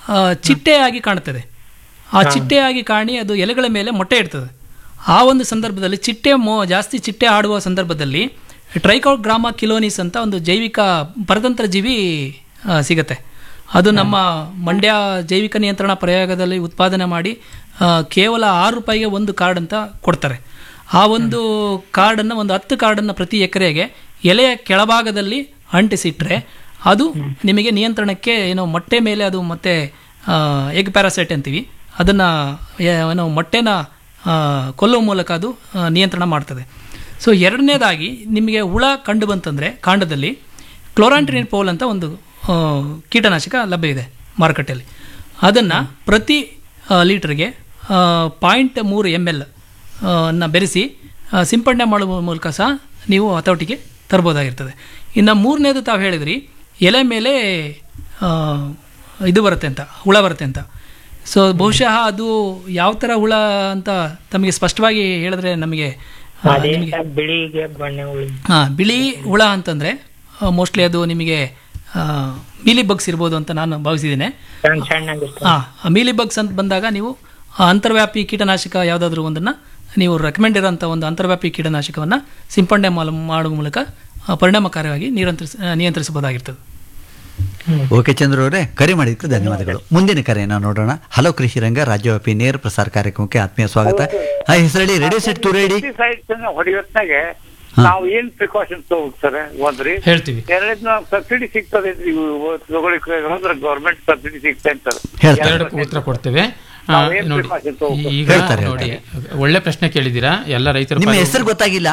ಆ, ಚಿಟ್ಟೆಯಾಗಿ ಕಾಣುತ್ತದೆ ಆ ಚಿಟ್ಟೆಯಾಗಿ ಕಾಣಿ ಅದು ಎಲೆಗಳ ಮೇಲೆ ಮೊಟ್ಟೆ ಇಡ್ತದೆ ಆ ಒಂದು ಸಂದರ್ಭದಲ್ಲಿ ಚಿಟ್ಟೆ ಮೋ ಜಾಸ್ತಿ ಚಿಟ್ಟೆ ಆಡುವ ಸಂದರ್ಭದಲ್ಲಿ ಟ್ರೈಕೋಗ್ರಾಮ ಕಿಲೋನಿಸ್ ಅಂತ ಒಂದು ಜೈವಿಕ ಪರತಂತ್ರ ಜೀವಿ ಆ, ಸಿಗತ್ತೆ ಅದು ನಮ್ಮ ಮಂಡ್ಯ ಜೈವಿಕ ನಿಯಂತ್ರಣ ಪ್ರಯೋಗದಲ್ಲಿ ಉತ್ಪಾದನೆ ಮಾಡಿ ಆ, ಕೇವಲ ಆರು ರೂಪಾಯಿಗೆ ಒಂದು ಕಾರ್ಡ್ ಅಂತ ಕೊಡ್ತಾರೆ ಆ ಒಂದು ಕಾರ್ಡನ್ನು ಒಂದು ಹತ್ತು ಕಾರ್ಡನ್ನು ಪ್ರತಿ ಎಕರೆಗೆ ಎಲೆಯ ಕೆಳಭಾಗದಲ್ಲಿ ಅಂಟಿಸಿಟ್ರೆ ಅದು ನಿಮಗೆ ನಿಯಂತ್ರಣಕ್ಕೆ ಏನೋ ಮೊಟ್ಟೆ ಮೇಲೆ ಅದು ಮತ್ತೆ ಎಗ್ ಪ್ಯಾರಾಸೈಟ್ ಅಂತೀವಿ ಅದನ್ನು ಏನೋ ಮೊಟ್ಟೆನ ಆ, ಕೊಲ್ಲುವ ಮೂಲಕ ಅದು ಆ, ನಿಯಂತ್ರಣ ಮಾಡ್ತದೆ ಸೊ ಎರಡನೇದಾಗಿ ನಿಮಗೆ ಹುಳ ಕಂಡು ಬಂತಂದರೆ ಕಾಂಡದಲ್ಲಿ ಕ್ಲೋರಾಂಟ್ರಿನ್ ಪೋಲ್ ಅಂತ ಒಂದು ಆ, ಕೀಟನಾಶಕ ಲಭ್ಯ ಇದೆ ಮಾರುಕಟ್ಟೆಯಲ್ಲಿ ಅದನ್ನು ಪ್ರತಿ ಆ, ಲೀಟರ್ಗೆ ಪಾಯಿಂಟ್ ಮೂರು ಎಮ್ ಎಲ್ ಅನ್ನ ಬೆರೆಸಿ ಆ, ಸಿಂಪಡಣೆ ಮಾಡುವ ಮೂಲಕ ಸಹ ನೀವು ಹತೋಟಿಗೆ ತರ್ಬೋದಾಗಿರ್ತದೆ ಇನ್ನು ಮೂರನೇದು ತಾವು ಹೇಳಿದ್ರಿ ಎಲೆ ಮೇಲೆ ಆ, ಇದು ಬರುತ್ತೆ ಅಂತ ಹುಳ ಬರುತ್ತೆ ಅಂತ ಸೊ ಬಹುಶಃ ಅದು ಯಾವ ಥರ ಹುಳ ಅಂತ ತಮಗೆ ಸ್ಪಷ್ಟವಾಗಿ ಹೇಳಿದ್ರೆ ನಮಗೆ ಆ, ಅದೇ ನಿಮಗೆ ಬಿಳಿಗೆ ಬಣ್ಣ ಉಳಿ ಹಾಂ ಬಿಳಿ ಹುಳ ಅಂತಂದರೆ ಮೋಸ್ಟ್ಲಿ ಅದು ನಿಮಗೆ ಮೀಲಿ ಬಗ್ಸ್ ಇರ್ಬೋದು ಅಂತ ನಾನು ಭಾವಿಸಿದ್ದೇನೆ ಸಣ್ಣ ಸಣ್ಣಗಿರ್ತದೆ ಹಾಂ ಮೀಲಿ ಬಗ್ಸ್ ಅಂತ ಬಂದಾಗ ನೀವು ಆ, ಅಂತರ್ವ್ಯಾಪಿ ಕೀಟನಾಶಕ ಯಾವುದಾದ್ರೂ ಒಂದನ್ನು ನೀವು ರೆಕಮೆಂಡ್ ಇರೋಂಥ ಒಂದು ಅಂತರ್ವ್ಯಾಪಿ ಕೀಟನಾಶಕವನ್ನು ಸಿಂಪಡಣೆ ಮಾಲ- ಮಾಡುವ ಮೂಲಕ ಆ, ಪರಿಣಾಮಕಾರಿಯಾಗಿ ನಿಯಂತ್ರಿಸ ನಿಯಂತ್ರಿಸಬಹುದಾಗಿರ್ತದೆ ಓಕೆ ಚಂದ್ರ ಅವರೇ ಕರೆ ಮಾಡಿದ್ದಕ್ಕೆ ಧನ್ಯವಾದಗಳು ಮುಂದಿನ ಕರೆಯನ್ನು ನೋಡೋಣ ಹಲೋ ಕೃಷಿ ರಂಗ ರಾಜ್ಯವ್ಯಾಪಿ ನೇರ ಪ್ರಸಾರ ಕಾರ್ಯಕ್ರಮಕ್ಕೆ ಆತ್ಮೀಯ ಸ್ವಾಗತ ಹಾಯ್ ಹೆಸರಡಿ ready set to ready sides ಹೊಡೆಯೋತ್ನಾಗೆ ನಾವು ಏನ್ ಪ್ರಿಕಾಷನ್ ತಗೋಬೇಕು ಸರ್ ಒಂದ್ರಿ ಹೇಳ್ತೀವಿ ಎರಡನೇದು ಸಬ್ಸಿಡಿ ಸಿಗ್ತದೆ ನೀವು ತಗೊಳಿಕ್ ಅಂದ್ರೆ ಗೌರ್ಮೆಂಟ್ ಸಬ್ಸಿಡಿ ಸಿಗ್ತಾ ಸರ್ ಹೇಳ್ತಾರೆ ಎರಡಕ್ಕೂ ಉತ್ತರ ಕೊಡ್ತೇವೆ ಆ, ನಾವೇನ್ ನೋಡಿ precaution ತಗೋಬೇಕು? ಈಗ ಹೇಳ್ತಾರೆ, ನೋಡಿ ಒಳ್ಳೆ ಪ್ರಶ್ನೆ ಕೇಳಿದ್ದೀರಾ ಎಲ್ಲ ರೈತರ ನಿಮ್ಮ ಪರ- ಹೆಸರು ಗೊತ್ತಾಗಿಲ್ಲ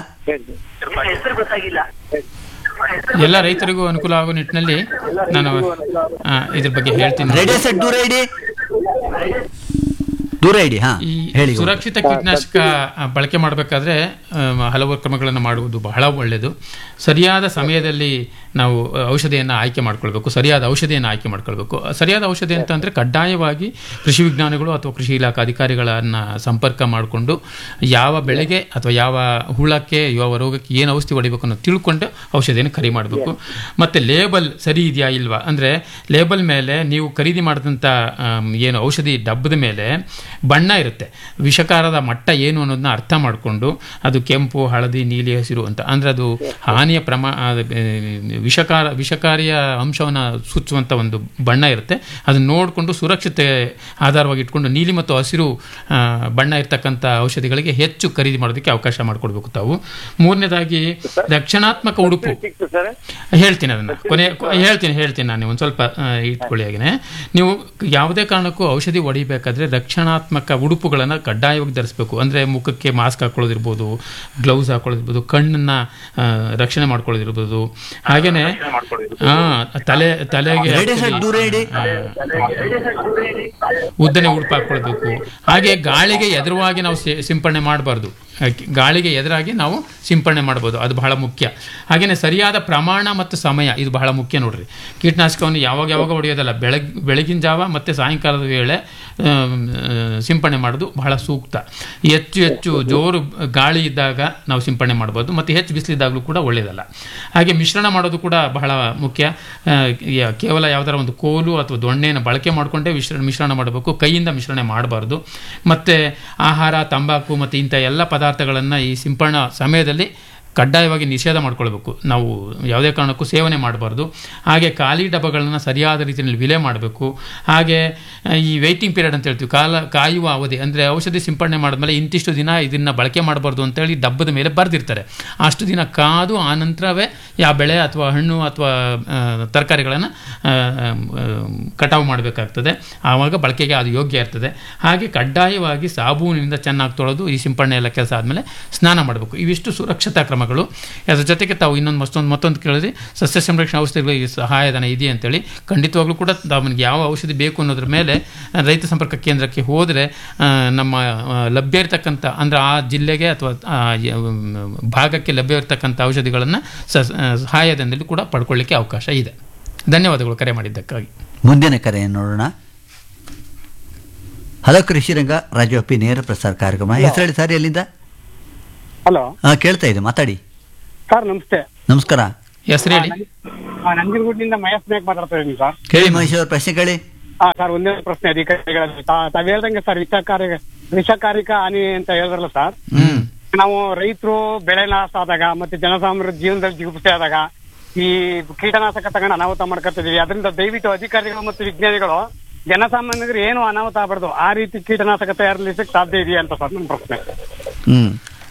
ಎಲ್ಲ ರೈತರಿಗೂ ಅನುಕೂಲ ಆಗೋ ನಿಟ್ಟಿನಲ್ಲಿ ನಾನು ಆ, ಇದ್ರ ಬಗ್ಗೆ ಹೇಳ್ತೀನಿ ರೆಡಿ ಸೆಟ್ ದೂರ ಇಡಿ ದೂರ ಇಡಿ ಹಾ ಈ ಹೇಳಿ ಸುರಕ್ಷಿತ ಕೀಟನಾಶಕ ಆ, ಬಳಕೆ ಮಾಡಬೇಕಾದ್ರೆ ಹಲವು ಕ್ರಮಗಳನ್ನು ಮಾಡುವುದು ಬಹಳ ಒಳ್ಳೆಯದು ಸರಿಯಾದ ಸಮಯದಲ್ಲಿ ನಾವು ಆ, ಔಷಧಿಯನ್ನು ಆಯ್ಕೆ ಮಾಡ್ಕೊಳ್ಬೇಕು ಸರಿಯಾದ ಔಷಧಿಯನ್ನು ಆಯ್ಕೆ ಮಾಡ್ಕೊಳ್ಬೇಕು ಸರಿಯಾದ ಔಷಧಿ ಅಂತಂದರೆ ಕಡ್ಡಾಯವಾಗಿ ಕೃಷಿ ವಿಜ್ಞಾನಿಗಳು ಅಥವಾ ಕೃಷಿ ಇಲಾಖೆ ಅಧಿಕಾರಿಗಳನ್ನು ಸಂಪರ್ಕ ಮಾಡಿಕೊಂಡು ಯಾವ ಬೆಳೆಗೆ ಅಥವಾ ಯಾವ ಹುಳಕ್ಕೆ ಯಾವ ರೋಗಕ್ಕೆ ಏನು ಔಷಧಿ ಹೊಡಿಬೇಕು ಅನ್ನೋ ತಿಳ್ಕೊಂಡು ಔಷಧಿಯನ್ನು ಖರೀದಿ ಮಾಡಬೇಕು ಮತ್ತು ಲೇಬಲ್ ಸರಿ ಇದೆಯಾ ಇಲ್ವಾ ಅಂದರೆ ಲೇಬಲ್ ಮೇಲೆ ನೀವು ಖರೀದಿ ಮಾಡಿದಂಥ ಆಮ್, ಏನು ಔಷಧಿ ಡಬ್ಬದ ಮೇಲೆ ಬಣ್ಣ ಇರುತ್ತೆ ವಿಷಕಾರದ ಮಟ್ಟ ಏನು ಅನ್ನೋದನ್ನ ಅರ್ಥ ಮಾಡಿಕೊಂಡು ಅದು ಕೆಂಪು ಹಳದಿ ನೀಲಿ ಹಸಿರು ಅಂತ ಅಂದರೆ ಅದು ಹಾನಿಯ ಪ್ರಮಾ ಅದು, ಆ, ವಿಷಕಾರ ವಿಷಕಾರಿಯ ಅಂಶವನ್ನು ಸೂಚುವಂಥ ಒಂದು ಬಣ್ಣ ಇರುತ್ತೆ ಅದನ್ನ ನೋಡಿಕೊಂಡು ಸುರಕ್ಷತೆ ಆಧಾರವಾಗಿ ಇಟ್ಕೊಂಡು ನೀಲಿ ಮತ್ತು ಹಸಿರು ಆ, ಬಣ್ಣ ಇರ್ತಕ್ಕಂಥ ಔಷಧಿಗಳಿಗೆ ಹೆಚ್ಚು ಖರೀದಿ ಮಾಡೋದಕ್ಕೆ ಅವಕಾಶ ಮಾಡಿಕೊಡ್ಬೇಕು ತಾವು ಮೂರನೇದಾಗಿ ರಕ್ಷಣಾತ್ಮಕ ಉಡುಪು ಸಿಕ್ತು ಸರ್ ಹೇಳ್ತೀನಿ ಅದನ್ನ ಕೊನೆ ಕೊ- ಹೇಳ್ತೀನಿ ಹೇಳ್ತೀನಿ ನಾನು ಒಂದು ಸ್ವಲ್ಪ ಆ, ಇಟ್ಕೊಳ್ಳಿ ಹಾಗೇನೆ ನೀವು ಯಾವುದೇ ಕಾರಣಕ್ಕೂ ಔಷಧಿ ಹೊಡಿಬೇಕಾದ್ರೆ ರಕ್ಷಣಾತ್ಮಕ ಉಡುಪುಗಳನ್ನು ಕಡ್ಡಾಯವಾಗಿ ಧರಿಸಬೇಕು ಅಂದರೆ ಮುಖಕ್ಕೆ ಮಾಸ್ಕ್ ಹಾಕೊಳ್ಳೋದಿರ್ಬೋದು ಗ್ಲೌಸ್ ಹಾಕೊಳ್ಳೋದಿರ್ಬೋದು ಕಣ್ಣನ್ನ ಆ, ರಕ್ಷಣೆ ಮಾಡ್ಕೊಳ್ಳೋದಿರ್ಬೋದು ಹಾಗೇನೆ ಹಾ ತಲೆ ತಲೆಗೆ ರೆಡಿ ಸೆಟ್ ದೂರ ಇಡಿ ಆ, ಉದ್ದನೆ ಉಡುಪು ಹಾಕೊಳ್ಬೇಕು ಹಾಗೆ ಗಾಳಿಗೆ ಎದುರುವಾಗಿ ನಾವು ಸಿ- ಸಿಂಪಡಣೆ ಮಾಡಬಾರ್ದು ಗಾಳಿಗೆ ಎದುರಾಗಿ ನಾವು ಸಿಂಪಡಣೆ ಮಾಡ್ಬೋದು ಅದು ಬಹಳ ಮುಖ್ಯ ಹಾಗೆಯೇ ಸರಿಯಾದ ಪ್ರಮಾಣ ಮತ್ತು ಸಮಯ ಇದು ಬಹಳ ಮುಖ್ಯ ನೋಡ್ರಿ ಕೀಟನಾಶಕವನ್ನು ಯಾವಾಗ ಯಾವಾಗ ಹೊಡೆಯೋದಲ್ಲ ಬೆಳಗ್ ಬೆಳಗಿನ ಜಾವ ಮತ್ತು ಸಾಯಂಕಾಲದ ವೇಳೆ ಆಮ್, ಆ, ಸಿಂಪಡಣೆ ಮಾಡೋದು ಬಹಳ ಸೂಕ್ತ ಹೆಚ್ಚು ಹೆಚ್ಚು ಜೋರು ಗಾಳಿ ಇದ್ದಾಗ ನಾವು ಸಿಂಪಡಣೆ ಮಾಡ್ಬೋದು ಮತ್ತು ಹೆಚ್ಚು ಬಿಸಿಲಿದ್ದಾಗಲೂ ಕೂಡ ಒಳ್ಳೆಯದಲ್ಲ ಹಾಗೆ ಮಿಶ್ರಣ ಮಾಡೋದು ಕೂಡ ಬಹಳ ಮುಖ್ಯ ಆ, ಯ- ಕೇವಲ ಯಾವ್ದಾರ ಒಂದು ಕೋಲು ಅಥವಾ ದೊಣ್ಣೆಯನ್ನು ಬಳಕೆ ಮಾಡಿಕೊಂಡೇ ಮಿಶ್ರಣ ಮಿಶ್ರಣ ಮಾಡಬೇಕು ಕೈಯಿಂದ ಮಿಶ್ರಣ ಮಾಡಬಾರ್ದು ಮತ್ತು ಆಹಾರ ತಂಬಾಕು ಮತ್ತು ಇಂಥ ಎಲ್ಲ ಪದಾರ್ಥಗಳನ್ನು ಈ ಸಿಂಪಡಣಾ ಸಮಯದಲ್ಲಿ ಕಡ್ಡಾಯವಾಗಿ ನಿಷೇಧ ಮಾಡ್ಕೊಳ್ಬೇಕು ನಾವು ಯಾವುದೇ ಕಾರಣಕ್ಕೂ ಸೇವನೆ ಮಾಡಬಾರ್ದು ಹಾಗೆ ಖಾಲಿ ಡಬ್ಬಗಳನ್ನು ಸರಿಯಾದ ರೀತಿಯಲ್ಲಿ ವಿಲೆ ಮಾಡಬೇಕು ಹಾಗೆ ಆ, ಈ ವೆಯ್ಟಿಂಗ್ ಪೀರಿಯಡ್ ಅಂತ ಹೇಳ್ತೀವಿ ಕಾಲ ಕಾಯುವ ಅವಧಿ ಅಂದರೆ ಔಷಧಿ ಸಿಂಪಡಣೆ ಮಾಡಿದ್ಮೇಲೆ ಇಂತಿಷ್ಟು ದಿನ ಇದನ್ನು ಬಳಕೆ ಮಾಡಬಾರ್ದು ಅಂತೇಳಿ ಡಬ್ಬದ ಮೇಲೆ ಬರೆದಿರ್ತಾರೆ ಅಷ್ಟು ದಿನ ಕಾದು ಆ ನಂತರವೇ ಯಾವ ಬೆಳೆ ಅಥವಾ ಹಣ್ಣು ಅಥವಾ ತರಕಾರಿಗಳನ್ನು ಕಟಾವು ಮಾಡಬೇಕಾಗ್ತದೆ ಆವಾಗ ಬಳಕೆಗೆ ಅದು ಯೋಗ್ಯ ಇರ್ತದೆ ಹಾಗೆ ಕಡ್ಡಾಯವಾಗಿ ಸಾಬೂನಿನಿಂದ ಚೆನ್ನಾಗಿ ತೊಳೆದು ಈ ಸಿಂಪಡಣೆ ಎಲ್ಲ ಕೆಲಸ ಆದಮೇಲೆ ಸ್ನಾನ ಮಾಡಬೇಕು ಇವಿಷ್ಟು ಸುರಕ್ಷತಾ ಕ್ರಮಗಳು ಅದ್ರ ಜೊತೆಗೆ ತಾವು ಇನ್ನೊಂದು ಮತ್ತೊಂದು ಮತ್ತೊಂದು ಕೇಳಿದ್ರೆ ಸಸ್ಯ ಸಂರಕ್ಷಣಾ ಔಷಧಿಗಳಿಗೆ ಸಹಾಯಧನ ಇದೆ ಅಂತೇಳಿ ಖಂಡಿತವಾಗ್ಲೂ ಕೂಡ ತಮಗೆ ಯಾವ ಔಷಧಿ ಬೇಕು ಅನ್ನೋದ್ರ ಮೇಲೆ ಆ, ರೈತ ಸಂಪರ್ಕ ಕೇಂದ್ರಕ್ಕೆ ಹೋದರೆ ಆ, ನಮ್ಮ ಆ, ಲಭ್ಯ ಇರತಕ್ಕಂಥ ಅಂದರೆ ಆ ಜಿಲ್ಲೆಗೆ ಅಥವಾ ಆ, ಯ- ಮ್, ಭಾಗಕ್ಕೆ ಲಭ್ಯ ಇರತಕ್ಕಂಥ ಔಷಧಿಗಳನ್ನು ಸ ಆ, ಸಹಾಯಧನದಲ್ಲಿ ಕೂಡ ಪಡ್ಕೊಳ್ಳಿಕ್ಕೆ ಅವಕಾಶ ಇದೆ ಧನ್ಯವಾದಗಳು ಕರೆ ಮಾಡಿದ್ದಕ್ಕಾಗಿ ಮುಂದಿನ ಕರೆಯನ್ನು ನೋಡೋಣ ಹಲೋ ಕೃಷಿ ರಂಗ ರಾಜ್ಯವ್ಯಾಪಿ ನೇರ ಪ್ರಸಾರ ಕಾರ್ಯಕ್ರಮ ಹೆಸರೇಳಿ ಸರ್ ಎಲ್ಲಿಂದ ಹಲೋ ಹಾ ಕೇಳ್ತಾ ಇದೆ ಮಾತಾಡಿ ಸರ್ ನಮಸ್ತೆ ನಮಸ್ಕಾರ ಹೆಸರು ಹೇಳಿ ನಂಜನಗೂಡಿನಿಂದ ಮಹೇಶ್ ನಾಯಕ್ ಮಾತಾಡ್ತಾ ಇದ್ದೀನಿ ಸರ್ ಕೇಳಿ ಮಹೇಶ್ ಅವ್ರ ಪ್ರಶ್ನೆ ಕೇಳಿ ಹಾ ಸರ್ ಒಂದೇ ಪ್ರಶ್ನೆ ಅಧಿಕಾರಿಗಳಲ್ಲಿ ತಾ- ತಾವ್ ಹೇಳ್ದಂಗೆ ಸರ್ ವಿಷಕಾರಿ ವಿಷಕಾರಿಕ ಹಾನಿ ಅಂತ ಹೇಳಿದ್ರಲ್ಲ ಸರ್ ಹ್ಮ್ ನಾವು ರೈತರು ಬೆಳೆ ನಾಶ ಆದಾಗ ಮತ್ತೆ ಜನಸಾಮಾನ್ಯರ ಜೀವನದಲ್ಲಿ ಜಿಗುಪ್ಸೆ ಆದಾಗ ಈ ಕೀಟನಾಶಕ ತಗೊಂಡು ಅನಾಹುತ ಮಾಡ್ಕೊತಿದೀವಿ ಅದರಿಂದ ದಯವಿಟ್ಟು ಅಧಿಕಾರಿಗಳು ಮತ್ತು ವಿಜ್ಞಾನಿಗಳು ಜನಸಾಮಾನ್ಯರಿಗೆ ಏನು ಅನಾಹುತ ಆಗಬಾರ್ದು ಆ ರೀತಿ ಕೀಟನಾಶಕ ತಯಾರಿಸಲಿಕ್ಕೆ ಸಾಧ್ಯ ಇದೆಯಾ ಅಂತ ಸರ್ ನನ್ನ ಪ್ರಶ್ನೆ ಹ್ಮ್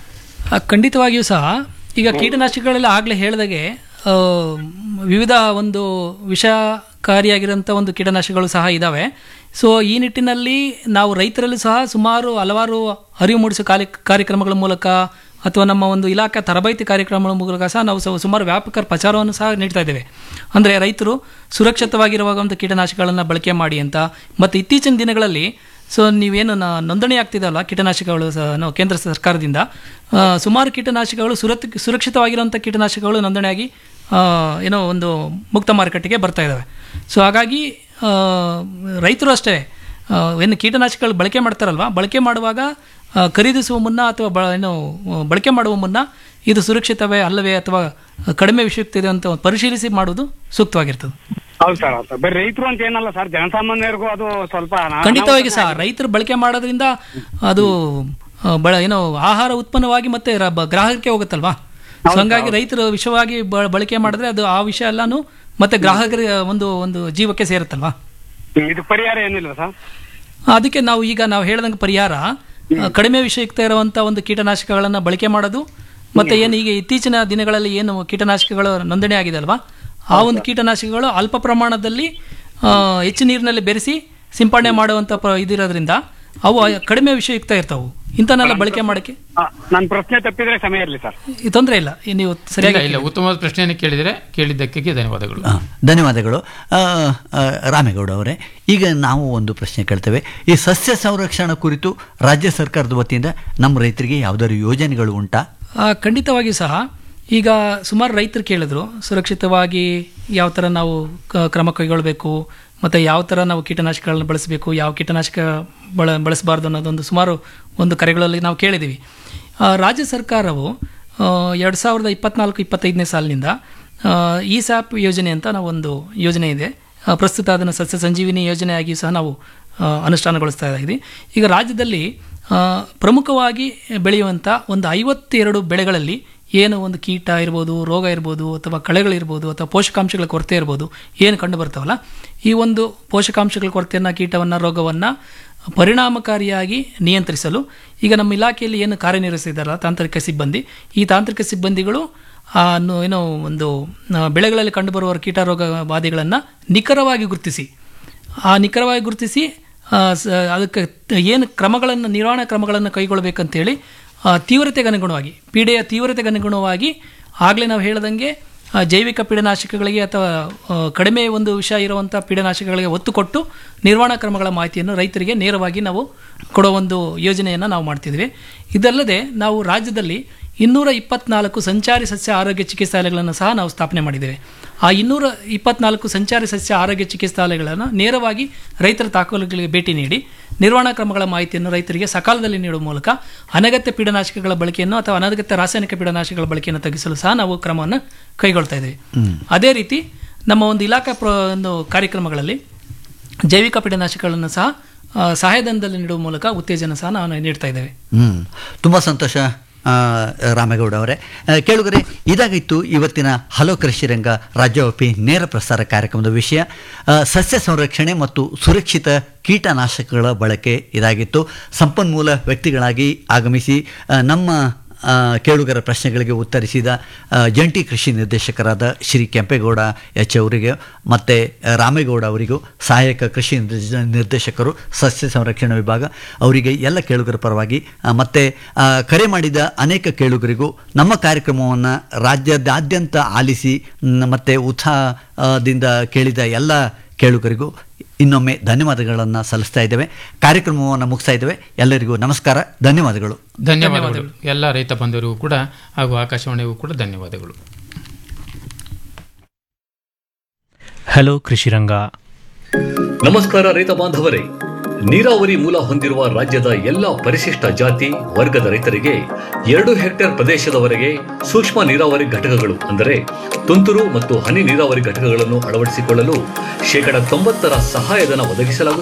ಆ, ಖಂಡಿತವಾಗಿಯೂ ಸಹ ಈಗ ಕೀಟನಾಶಕಗಳೆಲ್ಲ ಆಗಲೇ ಹೇಳಿದಾಗೆ ಆ, ವಿವಿಧ ಒಂದು ವಿಷಕಾರಿಯಾಗಿರೋಂಥ ಒಂದು ಕೀಟನಾಶಕಗಳು ಸಹ ಇದ್ದಾವೆ ಸೊ ಈ ನಿಟ್ಟಿನಲ್ಲಿ ನಾವು ರೈತರಲ್ಲಿ ಸಹ ಸುಮಾರು ಹಲವಾರು ಅರಿವು ಮೂಡಿಸೋ ಕಾರ್ಯ ಕಾರ್ಯಕ್ರಮಗಳ ಮೂಲಕ ಅಥವಾ ನಮ್ಮ ಒಂದು ಇಲಾಖೆ ತರಬೇತಿ ಕಾರ್ಯಕ್ರಮಗಳ ಮೂಲಕ ಸಹ ನಾವು ಸ- ಸುಮಾರು ವ್ಯಾಪಕ ಪ್ರಚಾರವನ್ನು ಸಹ ನೀಡ್ತಾ ಇದ್ದೇವೆ ಅಂದರೆ ರೈತರು ಸುರಕ್ಷಿತವಾಗಿರುವಂಥ ಕೀಟನಾಶಕಗಳನ್ನು ಬಳಕೆ ಮಾಡಿ ಅಂತ ಮತ್ತು ಇತ್ತೀಚಿನ ದಿನಗಳಲ್ಲಿ ಸೊ ನೀವೇನು ನ- ನೋಂದಣಿ ಆಗ್ತಿದಲ್ಲ ಕೀಟನಾಶಕಗಳು ಸಹ ನಾವು ಕೇಂದ್ರ ಸರ್ಕಾರದಿಂದ ಆ, ಸುಮಾರು ಕೀಟನಾಶಕಗಳು ಸುರತ್ ಸುರಕ್ಷಿತವಾಗಿರುವಂಥ ಕೀಟನಾಶಕಗಳು ನೋಂದಣಿಯಾಗಿ ಆ, ಏನೋ ಒಂದು ಮುಕ್ತ ಮಾರುಕಟ್ಟೆಗೆ ಬರ್ತಾ ಇದ್ದಾವೆ ಸೊ ಹಾಗಾಗಿ ಆ, ರೈತರು ಅಷ್ಟೇ ಆ, ಏನು ಕೀಟನಾಶಕಗಳು ಬಳಕೆ ಮಾಡ್ತಾರಲ್ವ ಬಳಕೆ ಮಾಡುವಾಗ ಆ, ಖರೀದಿಸುವ ಮುನ್ನ ಅಥವಾ ಬ ಏನು ಆ, ಬಳಕೆ ಮಾಡುವ ಮುನ್ನ ಇದು ಸುರಕ್ಷಿತವೇ ಅಲ್ಲವೇ ಅಥವಾ ಕಡಿಮೆ ವಿಷಯುಕ್ತ ಇದೆ ಅಂತ ಪರಿಶೀಲಿಸಿ ಮಾಡುವುದು ಸೂಕ್ತವಾಗಿರ್ತದೆ ಹೌದು ಸರ್ ಹೌದು ಸರ್ ಬರೀ ರೈತರು ಅಂತ ಏನಲ್ಲ ಸರ್ ಜನಸಾಮಾನ್ಯರಿಗೂ ಅದು ಸ್ವಲ್ಪ ಅನಾ- ಖಂಡಿತವಾಗಿ ಸಹ ರೈತರು ಬಳಕೆ ಮಾಡೋದ್ರಿಂದ ಅದು ಆ, ಬಳ ಏನೋ ಆಹಾರ ಉತ್ಪನ್ನವಾಗಿ ಮತ್ತೆ ರ- ಬ- ಗ್ರಾಹಕರಿಗೆ ಹೋಗುತ್ತಲ್ವಾ ಸೊ ಹಂಗಾಗಿ ರೈತರು ವಿಷವಾಗಿ ಬ- ಬಳಕೆ ಮಾಡಿದ್ರೆ ಅದು ಆ ವಿಷಯ ಎಲ್ಲಾನು ಮತ್ತೆ ಗ್ರಾಹಕರ ಒಂದು ಒಂದು ಜೀವಕ್ಕೆ ಸೇರುತ್ತಲ್ವಾ ಇದು ಪರಿಹಾರ ಏನಿಲ್ವಾ ಸರ್ ಅದಕ್ಕೆ ನಾವು ಈಗ ನಾವು ಹೇಳ್ದಂಗೆ ಪರಿಹಾರ ಆ, ಕಡಿಮೆ ವಿಷಯುಕ್ತ ಇರುವಂಥ ಒಂದು ಕೀಟನಾಶಕಗಳನ್ನು ಬಳಕೆ ಮಾಡೋದು ಮತ್ತೆ ಏನು ಈಗ ಇತ್ತೀಚಿನ ದಿನಗಳಲ್ಲಿ ಏನು ಕೀಟನಾಶಕಗಳು ನೋಂದಣಿ ಆಗಿದೆ ಅಲ್ವಾ ಆ ಒಂದು ಕೀಟನಾಶಕಗಳು ಅಲ್ಪ ಪ್ರಮಾಣದಲ್ಲಿ ಆ, ಹೆಚ್ಚು ನೀರಿನಲ್ಲಿ ಬೆರೆಸಿ ಸಿಂಪಡಣೆ ಮಾಡುವಂಥ ಪ್ರ ಇದಿರೋದ್ರಿಂದ ಅವು ಕಡಿಮೆ ವಿಷಯುಕ್ತ ಇರ್ತಾವು ಇಂಥನೆಲ್ಲ ಬಳಕೆ ಮಾಡೋಕ್ಕೆ ನನ್ನ ಪ್ರಶ್ನೆ ತಪ್ಪಿದ್ರೆ ಸಮಯ ಇರಲಿ ಸರ್ ತೊಂದರೆ ಇಲ್ಲ ಈ ನೀವು ಇಲ್ಲ ಸರಿಯಾಗಿ ಇಲ್ಲ ಉತ್ತಮವಾದ ಪ್ರಶ್ನೆಯನ್ನು ಕೇಳಿದರೆ ಕೇಳಿದ್ದಕ್ಕೆ ಧನ್ಯವಾದಗಳು ಆ, ಧನ್ಯವಾದಗಳು ಆ, ಆ, ರಾಮೇಗೌಡ ಅವರೇ ಈಗ ನಾವು ಒಂದು ಪ್ರಶ್ನೆ ಕೇಳ್ತೇವೆ ಈ ಸಸ್ಯ ಸಂರಕ್ಷಣಾ ಕುರಿತು ರಾಜ್ಯ ಸರ್ಕಾರದ ವತಿಯಿಂದ ನಮ್ಮ ರೈತರಿಗೆ ಯಾವ್ದಾದ್ರು ಯೋಜನೆಗಳು ಉಂಟಾ ಆ, ಖಂಡಿತವಾಗಿಯೂ ಸಹ ಈಗ ಸುಮಾರು ರೈತರು ಕೇಳಿದ್ರು ಸುರಕ್ಷಿತವಾಗಿ ಯಾವ ಥರ ನಾವು ಕ- ಕ್ರಮ ಕೈಗೊಳ್ಳಬೇಕು ಮತ್ತು ಯಾವ ಥರ ನಾವು ಕೀಟನಾಶಕಗಳನ್ನ ಬಳಸಬೇಕು ಯಾವ ಕೀಟನಾಶಕ ಬಳ ಬಳಸಬಾರ್ದು ಅನ್ನೋದೊಂದು ಸುಮಾರು ಒಂದು ಕರೆಗಳಲ್ಲಿ ನಾವು ಕೇಳಿದ್ದೀವಿ ಆ, ರಾಜ್ಯ ಸರ್ಕಾರವು ಎರಡು ಸಾವಿರದ ಇಪ್ಪತ್ನಾಲ್ಕು ಇಪ್ಪತ್ತೈದನೇ ಸಾಲಿನಿಂದ ಇ ಸ್ಯಾಪ್ ಯೋಜನೆ ಅಂತ ನಾವು ಒಂದು ಯೋಜನೆ ಇದೆ ಆ, ಪ್ರಸ್ತುತ ಅದನ್ನು ಸಸ್ಯ ಸಂಜೀವಿನಿ ಯೋಜನೆಯಾಗಿ ಸಹ ನಾವು ಆ, ಅನುಷ್ಠಾನಗೊಳಿಸ್ತಾ ಇದ್ದೀವಿ ಈಗ ರಾಜ್ಯದಲ್ಲಿ ಆ, ಪ್ರಮುಖವಾಗಿ ಬೆಳೆಯುವಂಥ ಒಂದು ಐವತ್ತೆರಡು ಬೆಳೆಗಳಲ್ಲಿ ಏನು ಒಂದು ಕೀಟ ಇರ್ಬೋದು ರೋಗ ಇರ್ಬೋದು ಅಥವಾ ಕಳೆಗಳಿರ್ಬೋದು ಅಥವಾ ಪೋಷಕಾಂಶಗಳ ಕೊರತೆ ಇರ್ಬೋದು ಏನು ಕಂಡು ಬರ್ತಾವಲ್ಲ ಈ ಒಂದು ಪೋಷಕಾಂಶಗಳ ಕೊರತೆಯನ್ನು ಕೀಟವನ್ನು ರೋಗವನ್ನು ಪರಿಣಾಮಕಾರಿಯಾಗಿ ನಿಯಂತ್ರಿಸಲು ಈಗ ನಮ್ಮ ಇಲಾಖೆಯಲ್ಲಿ ಏನು ಕಾರ್ಯನಿರ್ವಹಿಸಿದಾರಲ್ಲ ತಾಂತ್ರಿಕ ಸಿಬ್ಬಂದಿ ಈ ತಾಂತ್ರಿಕ ಸಿಬ್ಬಂದಿಗಳು ಆ ನು- ಏನೋ ಒಂದು ಆ, ಬೆಳೆಗಳಲ್ಲಿ ಕಂಡುಬರುವ ಕೀಟ ರೋಗ ಬಾಧೆಗಳನ್ನು ನಿಖರವಾಗಿ ಗುರುತಿಸಿ ಆ ನಿಖರವಾಗಿ ಗುರುತಿಸಿ ಆ, ಸ- ಅದಕ್ಕೆ ತ- ಏನು ಕ್ರಮಗಳನ್ನು ನಿರ್ವಹಣಾ ಕ್ರಮಗಳನ್ನು ಕೈಗೊಳ್ಳಬೇಕಂತೇಳಿ ಆ, ತೀವ್ರತೆಗೆ ಅನುಗುಣವಾಗಿ ಪೀಡೆಯ ತೀವ್ರತೆಗೆ ಅನುಗುಣವಾಗಿ ಆಗಲೇ ನಾವು ಹೇಳ್ದಂಗೆ ಆ, ಜೈವಿಕ ಪೀಡನಾಶಕಗಳಿಗೆ ಅಥವಾ ಆ, ಕಡಿಮೆ ಒಂದು ವಿಷ ಇರುವಂಥ ಪೀಡನಾಶಕಗಳಿಗೆ ಒತ್ತು ಕೊಟ್ಟು ನಿರ್ವಹಣಾ ಕ್ರಮಗಳ ಮಾಹಿತಿಯನ್ನು ರೈತರಿಗೆ ನೇರವಾಗಿ ನಾವು ಕೊಡೋ ಒಂದು ಯೋಜನೆಯನ್ನು ನಾವು ಮಾಡ್ತಿದ್ವಿ ಇದಲ್ಲದೆ ನಾವು ರಾಜ್ಯದಲ್ಲಿ ಇನ್ನೂರ ಇಪ್ಪತ್ನಾಲ್ಕು ಸಂಚಾರಿ ಸಸ್ಯ ಆರೋಗ್ಯ ಚಿಕಿತ್ಸಾಲಯಗಳನ್ನು ಸಹ ನಾವು ಸ್ಥಾಪನೆ ಮಾಡಿದ್ದೇವೆ ಆ ಇನ್ನೂರ ಇಪ್ಪತ್ನಾಲ್ಕು ಸಂಚಾರಿ ಸಸ್ಯ ಆರೋಗ್ಯ ಚಿಕಿತ್ಸಾಲಯಗಳನ್ನು ನೇರವಾಗಿ ರೈತರ ತಾಕೂಲುಗಳಿಗೆ ಭೇಟಿ ನೀಡಿ ನಿರ್ವಹಣಾ ಕ್ರಮಗಳ ಮಾಹಿತಿಯನ್ನು ರೈತರಿಗೆ ಸಕಾಲದಲ್ಲಿ ನೀಡುವ ಮೂಲಕ ಅನಗತ್ಯ ಪೀಡನಾಶಕಗಳ ಬಳಕೆಯನ್ನು ಅಥವಾ ಅನಗತ್ಯ ರಾಸಾಯನಿಕ ಪೀಡನಾಶಕಗಳ ಬಳಕೆಯನ್ನು ತಗ್ಗಿಸಲು ಸಹ ನಾವು ಕ್ರಮವನ್ನು ಕೈಗೊಳ್ತಾ ಇದ್ದೇವೆ ಅದೇ ರೀತಿ ನಮ್ಮ ಒಂದು ಇಲಾಖಾ ಪ್ರ ಒಂದು ಕಾರ್ಯಕ್ರಮಗಳಲ್ಲಿ ಜೈವಿಕ ಪೀಡನಾಶಕಗಳನ್ನು ಸಹ ಆ, ಸಹಾಯಧನದಲ್ಲಿ ನೀಡುವ ಮೂಲಕ ಉತ್ತೇಜನ ಸಹ ನಾವು ನೀಡ್ತಾ ಇದ್ದೇವೆ ಹ್ಮ್ ತುಂಬ ಸಂತೋಷ ಆ, ರಾಮೇಗೌಡ ಅವರೇ ಆ, ಕೇಳುಗರೆ ಇದಾಗಿತ್ತು ಇವತ್ತಿನ ಹಲೋ ಕೃಷಿ ರಂಗ ರಾಜ್ಯವ್ಯಾಪಿ ನೇರ ಪ್ರಸಾರ ಕಾರ್ಯಕ್ರಮದ ವಿಷಯ ಆ, ಸಸ್ಯ ಸಂರಕ್ಷಣೆ ಮತ್ತು ಸುರಕ್ಷಿತ ಕೀಟನಾಶಕಗಳ ಬಳಕೆ ಇದಾಗಿತ್ತು ಸಂಪನ್ಮೂಲ ವ್ಯಕ್ತಿಗಳಾಗಿ ಆಗಮಿಸಿ ಆ, ನಮ್ಮ ಆ, ಕೇಳುಗರ ಪ್ರಶ್ನೆಗಳಿಗೆ ಉತ್ತರಿಸಿದ ಆ, ಜಂಟಿ ಕೃಷಿ ನಿರ್ದೇಶಕರಾದ ಶ್ರೀ ಕೆಂಪೇಗೌಡ ಎಚ್ ಅವರಿಗೆ ಮತ್ತು ರಾಮೇಗೌಡ ಅವರಿಗೂ ಸಹಾಯಕ ಕೃಷಿ ನಿರ್ದೇಶ- ನಿರ್ದೇಶಕರು ಸಸ್ಯ ಸಂರಕ್ಷಣಾ ವಿಭಾಗ ಅವರಿಗೆ ಎಲ್ಲ ಕೇಳುಗರ ಪರವಾಗಿ ಆ, ಮತ್ತೆ ಆ, ಕರೆ ಮಾಡಿದ ಅನೇಕ ಕೇಳುಗರಿಗೂ ನಮ್ಮ ಕಾರ್ಯಕ್ರಮವನ್ನು ರಾಜ್ಯದಾದ್ಯಂತ ಆಲಿಸಿ ಮ್, ಮತ್ತೆ ಉತ್ಸಾಹದಿಂದ ಕೇಳಿದ ಎಲ್ಲ ಕೇಳುಗರಿಗೂ ಇನ್ನೊಮ್ಮೆ ಧನ್ಯವಾದಗಳನ್ನು ಸಲ್ಲಿಸ್ತಾ ಇದ್ದೇವೆ ಕಾರ್ಯಕ್ರಮವನ್ನು ಮುಗಿಸ್ತಾ ಇದ್ದೇವೆ ಎಲ್ಲರಿಗೂ ನಮಸ್ಕಾರ ಧನ್ಯವಾದಗಳು ಧನ್ಯವಾದಗಳು ಎಲ್ಲ ರೈತ ಬಂಧುವರಿಗೂ ಕೂಡ ಹಾಗೂ ಆಕಾಶವಾಣಿಗೂ ಕೂಡ ಧನ್ಯವಾದಗಳು ಹಲೋ ಕೃಷಿರಂಗ ನಮಸ್ಕಾರ ರೈತ ಬಾಂಧವರೇ ನೀರಾವರಿ ಮೂಲ ಹೊಂದಿರುವ ರಾಜ್ಯದ ಎಲ್ಲ ಪರಿಶಿಷ್ಟ ಜಾತಿ ವರ್ಗದ ರೈತರಿಗೆ ಎರಡು ಹೆಕ್ಟೇರ್ ಪ್ರದೇಶದವರೆಗೆ ಸೂಕ್ಷ್ಮ ನೀರಾವರಿ ಘಟಕಗಳು ಅಂದರೆ ತುಂತುರು ಮತ್ತು ಹನಿ ನೀರಾವರಿ ಘಟಕಗಳನ್ನು ಅಳವಡಿಸಿಕೊಳ್ಳಲು ಶೇಕಡ ತೊಂಬತ್ತರ ಸಹಾಯಧನ ಒದಗಿಸಲಾಗುತ್ತದೆ